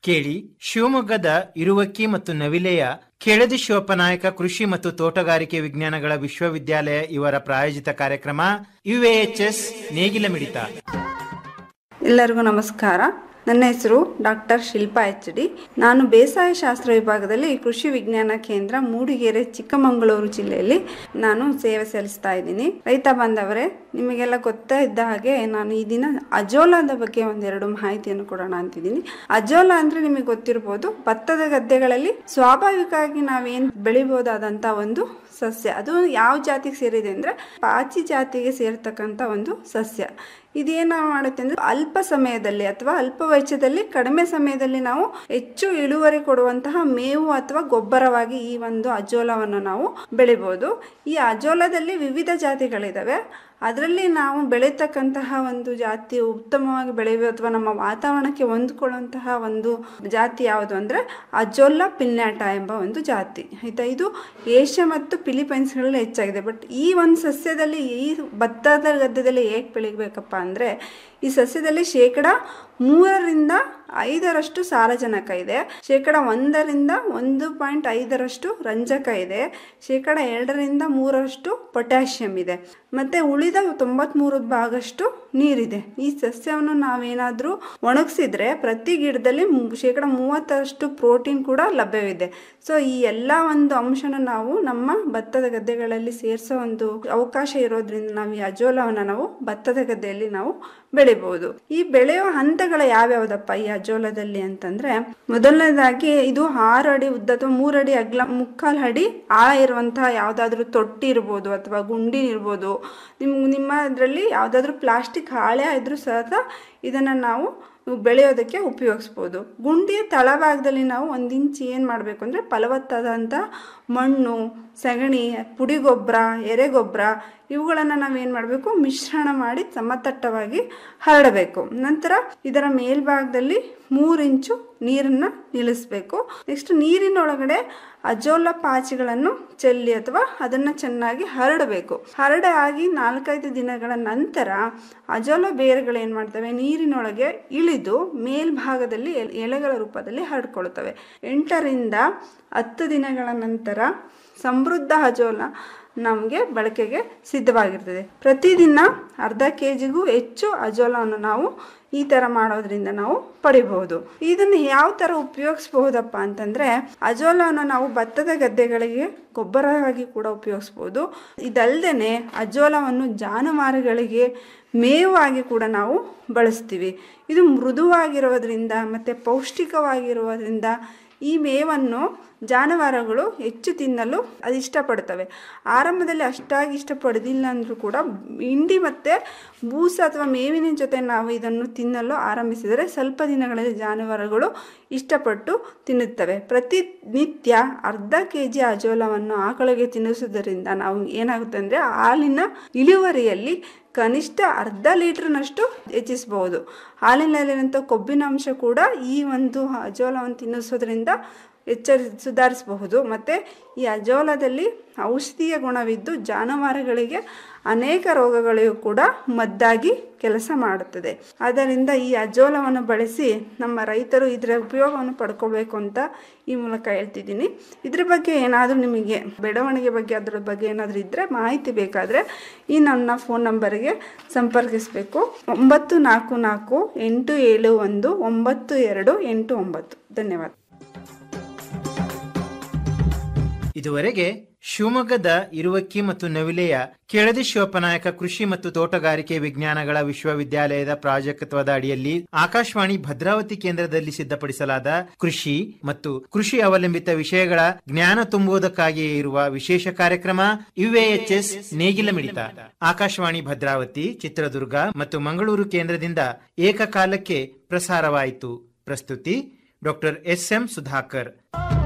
ಕೇಳಿ ಶಿವಮೊಗ್ಗದ ಇರುವಕ್ಕಿ ಮತ್ತು ನವಿಲೆಯ ಕೆಳದಿ ಶಿವಪ್ಪನಾಯಕ ಕೃಷಿ ಮತ್ತು ತೋಟಗಾರಿಕೆ ವಿಜ್ಞಾನಗಳ ವಿಶ್ವವಿದ್ಯಾಲಯ ಇವರ ಪ್ರಾಯೋಜಿತ ಕಾರ್ಯಕ್ರಮ ಯುಎಎಚ್ಎಸ್ ನೇಗಿಲ ಮಿಡಿತ ಎಲ್ಲರಿಗೂ ನಮಸ್ಕಾರ ನನ್ನ ಹೆಸರು ಡಾಕ್ಟರ್ ಶಿಲ್ಪಾ ಎಚ್ ಡಿ ನಾನು ಬೇಸಾಯ ಶಾಸ್ತ್ರ ವಿಭಾಗದಲ್ಲಿ ಕೃಷಿ ವಿಜ್ಞಾನ ಕೇಂದ್ರ ಮೂಡಿಗೆರೆ ಚಿಕ್ಕಮಗಳೂರು ಜಿಲ್ಲೆಯಲ್ಲಿ ನಾನು ಸೇವೆ ಸಲ್ಲಿಸ್ತಾ ಇದ್ದೀನಿ ರೈತ ಬಾಂಧವರೇ ನಿಮಗೆಲ್ಲ ಗೊತ್ತಾ ಇದ್ದ ಹಾಗೆ ನಾನು ಈ ದಿನ ಅಜೋಲಾದ ಬಗ್ಗೆ ಒಂದೆರಡು ಮಾಹಿತಿಯನ್ನು ಕೊಡೋಣ ಅಂತಿದ್ದೀನಿ ಅಜೋಲಾ ಅಂದ್ರೆ ನಿಮಗೆ ಗೊತ್ತಿರ್ಬೋದು ಭತ್ತದ ಗದ್ದೆಗಳಲ್ಲಿ ಸ್ವಾಭಾವಿಕವಾಗಿ ನಾವೇನು ಬೆಳಿಬೋದಾದಂಥ ಒಂದು ಸಸ್ಯ ಅದು ಯಾವ ಜಾತಿಗೆ ಸೇರಿದೆ ಅಂದರೆ ಪಾಚಿ ಜಾತಿಗೆ ಸೇರ್ತಕ್ಕಂಥ ಒಂದು ಸಸ್ಯ ಇದೇನ ಮಾಡುತ್ತೆ ಅಂದ್ರೆ ಅಲ್ಪ ಸಮಯದಲ್ಲಿ ಅಥವಾ ಅಲ್ಪ ವೆಚ್ಚದಲ್ಲಿ ಕಡಿಮೆ ಸಮಯದಲ್ಲಿ ನಾವು ಹೆಚ್ಚು ಇಳುವರಿ ಕೊಡುವಂತಹ ಮೇವು ಅಥವಾ ಗೊಬ್ಬರವಾಗಿ ಈ ಒಂದು ಅಜೋಲವನ್ನು ನಾವು ಬೆಳಿಬೋದು ಈ ಅಜೋಲದಲ್ಲಿ ವಿವಿಧ ಜಾತಿಗಳಿದಾವೆ ಅದರಲ್ಲಿ ನಾವು ಬೆಳೀತಕ್ಕಂತಹ ಒಂದು ಜಾತಿ ಉತ್ತಮವಾಗಿ ಬೆಳೆಯುವ ಅಥವಾ ನಮ್ಮ ವಾತಾವರಣಕ್ಕೆ ಹೊಂದ್ಕೊಳ್ಳುವಂತಹ ಒಂದು ಜಾತಿ ಯಾವುದು ಅಂದರೆ ಅಜೋಲ್ಲ ಪಿಲ್ನಾಟ ಎಂಬ ಒಂದು ಜಾತಿ ಆಯಿತಾ ಇದು ಏಷ್ಯಾ ಮತ್ತು ಫಿಲಿಪೈನ್ಸ್ಗಳಲ್ಲಿ ಹೆಚ್ಚಾಗಿದೆ ಬಟ್ ಈ ಒಂದು ಸಸ್ಯದಲ್ಲಿ ಈ ಭತ್ತದ ಗದ್ದೆದಲ್ಲಿ ಹೇಗೆ ಬೆಳಿಬೇಕಪ್ಪ ಅಂದರೆ ಈ ಸಸ್ಯದಲ್ಲಿ ಶೇಕಡ ಮೂರರಿಂದ ಐದರಷ್ಟು ಸಾರಜನಕ ಇದೆ ಶೇಕಡ ಒಂದರಿಂದ ಒಂದು ಪಾಯಿಂಟ್ ಐದರಷ್ಟು ರಂಜಕ ಇದೆ ಶೇಕಡ ಎರಡರಿಂದ ಮೂರರಷ್ಟು ಪೊಟ್ಯಾಷಿಯಂ ಇದೆ ಮತ್ತು ಉಳಿದ ತೊಂಬತ್ಮೂರು ಭಾಗಷ್ಟು ನೀರಿದೆ ಈ ಸಸ್ಯವನ್ನು ನಾವೇನಾದರೂ ಒಣಗಿಸಿದ್ರೆ ಪ್ರತಿ ಗಿಡದಲ್ಲಿ ಶೇಕಡ ಮೂವತ್ತರಷ್ಟು ಪ್ರೋಟೀನ್ ಕೂಡ ಲಭ್ಯವಿದೆ ಸೊ ಈ ಎಲ್ಲ ಒಂದು ಅಂಶನ ನಾವು ನಮ್ಮ ಭತ್ತದ ಗದ್ದೆಗಳಲ್ಲಿ ಸೇರಿಸೋ ಒಂದು ಅವಕಾಶ ಇರೋದ್ರಿಂದ ನಾವು ಈ ಅಜೋಲವನ್ನು ನಾವು ಭತ್ತದ ಗದ್ದೆಯಲ್ಲಿ ನಾವು ಬೆಳಿಬಹುದು ಈ ಬೆಳೆಯುವ ಹಂತಗಳ ಯಾವ್ಯಾವುದಪ್ಪ ಈ ಅಜೋಲದಲ್ಲಿ ಅಂತಂದ್ರೆ ಮೊದಲನೇದಾಗಿ ಇದು ಆರು ಅಡಿ ಉದ್ದ ಅಥವಾ ಮೂರು ಅಡಿ ಅಗ್ಲ ಮುಕ್ಕಾಲು ಅಡಿ ಆಳ ಇರುವಂತಹ ಯಾವುದಾದ್ರೂ ತೊಟ್ಟಿ ಇರ್ಬೋದು ಅಥವಾ ಗುಂಡಿ ಇರ್ಬೋದು ನಿಮ್ ನಿಮ್ಮ ಇದರಲ್ಲಿ ಯಾವುದಾದ್ರೂ ಪ್ಲಾಸ್ಟಿಕ್ ಹಾಳೆ ಇದ್ರೂ ಸಹ ಇದನ್ನು ನಾವು ಬೆಳೆಯೋದಕ್ಕೆ ಉಪಯೋಗಿಸ್ಬೋದು ಗುಂಡಿಯ ತಳಭಾಗದಲ್ಲಿ ನಾವು ಒಂದು ಇಂಚ್ ಏನು ಮಾಡಬೇಕು ಅಂದರೆ ಫಲವತ್ತಾದಂಥ ಮಣ್ಣು ಸಗಣಿ ಪುಡಿ ಗೊಬ್ಬರ ಎರೆಗೊಬ್ಬರ ಇವುಗಳನ್ನು ನಾವೇನು ಮಾಡಬೇಕು ಮಿಶ್ರಣ ಮಾಡಿ ಸಮತಟ್ಟವಾಗಿ ಹರಡಬೇಕು ನಂತರ ಇದರ ಮೇಲ್ಭಾಗದಲ್ಲಿ ಮೂರು ಇಂಚು ನೀರನ್ನು ನಿಲ್ಲಿಸಬೇಕು ನೆಕ್ಸ್ಟ್ ನೀರಿನೊಳಗಡೆ ಅಜೋಲ ಪಾಚಿಗಳನ್ನು ಚೆಲ್ಲಿ ಅಥವಾ ಅದನ್ನು ಚೆನ್ನಾಗಿ ಹರಡಬೇಕು ಹರಡ ಆಗಿ ನಾಲ್ಕೈದು ದಿನಗಳ ನಂತರ ಅಜೋಲ ಬೇರುಗಳು ಏನು ಮಾಡ್ತವೆ ನೀರಿನೊಳಗೆ ಇಳಿದು ಮೇಲ್ಭಾಗದಲ್ಲಿ ಎಲೆಗಳ ರೂಪದಲ್ಲಿ ಹರಡ್ಕೊಳ್ತವೆ ಎಂಟರಿಂದ ಹತ್ತು ದಿನಗಳ ನಂತರ ಸಮೃದ್ಧ ಅಜೋಲ ನಮಗೆ ಬಳಕೆಗೆ ಸಿದ್ಧವಾಗಿರ್ತದೆ ಪ್ರತಿದಿನ ಅರ್ಧ ಕೆ ಜಿಗೂ ಹೆಚ್ಚು ಅಜೋಲವನ್ನು ನಾವು ಈ ಥರ ಮಾಡೋದ್ರಿಂದ ನಾವು ಪಡಿಬಹುದು ಇದನ್ನು ಯಾವ ಥರ ಉಪಯೋಗಿಸ್ಬಹುದಪ್ಪ ಅಂತಂದರೆ ಅಜೋಲವನ್ನು ನಾವು ಭತ್ತದ ಗದ್ದೆಗಳಿಗೆ ಗೊಬ್ಬರವಾಗಿ ಕೂಡ ಉಪಯೋಗಿಸ್ಬೋದು ಇದಲ್ಲದೆ ಅಜೋಲವನ್ನು ಜಾನುವಾರುಗಳಿಗೆ ಮೇವಾಗಿ ಕೂಡ ನಾವು ಬಳಸ್ತೀವಿ ಇದು ಮೃದುವಾಗಿರೋದ್ರಿಂದ ಮತ್ತು ಪೌಷ್ಟಿಕವಾಗಿರೋದ್ರಿಂದ ಈ ಮೇವನ್ನು ಜಾನುವಾರುಗಳು ಹೆಚ್ಚು ತಿನ್ನಲು ಅದು ಇಷ್ಟಪಡ್ತವೆ ಆರಂಭದಲ್ಲಿ ಅಷ್ಟಾಗಿ ಇಷ್ಟಪಡೋದಿಲ್ಲ ಅಂದರೂ ಕೂಡ ಹಿಂಡಿ ಮತ್ತು ಬೂಸ ಅಥವಾ ಮೇವಿನ ಜೊತೆ ನಾವು ಇದನ್ನು ತಿನ್ನಲು ಆರಂಭಿಸಿದರೆ ಸ್ವಲ್ಪ ದಿನಗಳಲ್ಲಿ ಜಾನುವಾರುಗಳು ಇಷ್ಟಪಟ್ಟು ತಿನ್ನುತ್ತವೆ ಪ್ರತಿನಿತ್ಯ ಅರ್ಧ ಕೆ ಜಿ ಅಜೋಲವನ್ನು ಆಕಳಿಗೆ ತಿನ್ನಿಸೋದರಿಂದ ನಾವು ಏನಾಗುತ್ತೆ ಅಂದರೆ ಹಾಲಿನ ಇಳುವರಿಯಲ್ಲಿ ಕನಿಷ್ಠ ಅರ್ಧ ಲೀಟ್ರ್ನಷ್ಟು ಹೆಚ್ಚಿಸಬಹುದು ಹಾಲಿನಲ್ಲಿರುವಂಥ ಕೊಬ್ಬಿನ ಅಂಶ ಕೂಡ ಈ ಒಂದು ಅಜೋಲವನ್ನು ತಿನ್ನಿಸೋದ್ರಿಂದ ಎಚ್ಚರಿ ಸುಧಾರಿಸಬಹುದು ಮತ್ತು ಈ ಅಜೋಲದಲ್ಲಿ ಔಷಧೀಯ ಗುಣವಿದ್ದು ಜಾನುವಾರುಗಳಿಗೆ ಅನೇಕ ರೋಗಗಳಿಗೂ ಕೂಡ ಮದ್ದಾಗಿ ಕೆಲಸ ಮಾಡುತ್ತದೆ ಆದ್ದರಿಂದ ಈ ಅಜೋಲವನ್ನು ಬಳಸಿ ನಮ್ಮ ರೈತರು ಇದರ ಉಪಯೋಗವನ್ನು ಪಡ್ಕೋಬೇಕು ಅಂತ ಈ ಮೂಲಕ ಹೇಳ್ತಿದ್ದೀನಿ ಇದ್ರ ಬಗ್ಗೆ ಏನಾದರೂ ನಿಮಗೆ ಬೆಳವಣಿಗೆ ಬಗ್ಗೆ ಅದರ ಬಗ್ಗೆ ಏನಾದರೂ ಇದ್ದರೆ ಮಾಹಿತಿ ಬೇಕಾದರೆ ಈ ನನ್ನ ಫೋನ್ ನಂಬರಿಗೆ ಸಂಪರ್ಕಿಸಬೇಕು ಒಂಬತ್ತು ನಾಲ್ಕು ನಾಲ್ಕು ಎಂಟು ಏಳು ಒಂದು ಒಂಬತ್ತು ಎರಡು ಎಂಟು ಒಂಬತ್ತು ಧನ್ಯವಾದ ಇದುವರೆಗೆ ಶಿವಮೊಗ್ಗದ ಇರುವಕ್ಕಿ ಮತ್ತು ನವಿಲೆಯ ಕೆಳದಿ ಶಿವಪ್ಪನಾಯಕ ಕೃಷಿ ಮತ್ತು ತೋಟಗಾರಿಕೆ ವಿಜ್ಞಾನಗಳ ವಿಶ್ವವಿದ್ಯಾಲಯದ ಪ್ರಾಜೆಕ್ಟ್ವದ ಅಡಿಯಲ್ಲಿ ಆಕಾಶವಾಣಿ ಭದ್ರಾವತಿ ಕೇಂದ್ರದಲ್ಲಿ ಸಿದ್ಧಪಡಿಸಲಾದ ಕೃಷಿ ಮತ್ತು ಕೃಷಿ ಅವಲಂಬಿತ ವಿಷಯಗಳ ಜ್ಞಾನ ತುಂಬುವುದಕ್ಕಾಗಿಯೇ ಇರುವ ವಿಶೇಷ ಕಾರ್ಯಕ್ರಮ ಯುಎಎಚ್ಎಸ್ ನೇಗಿಲ ಮಿಡಿತ ಆಕಾಶವಾಣಿ ಭದ್ರಾವತಿ ಚಿತ್ರದುರ್ಗ ಮತ್ತು ಮಂಗಳೂರು ಕೇಂದ್ರದಿಂದ ಏಕಕಾಲಕ್ಕೆ ಪ್ರಸಾರವಾಯಿತು ಪ್ರಸ್ತುತಿ ಡಾಕ್ಟರ್ ಎಸ್ ಎಂ ಸುಧಾಕರ್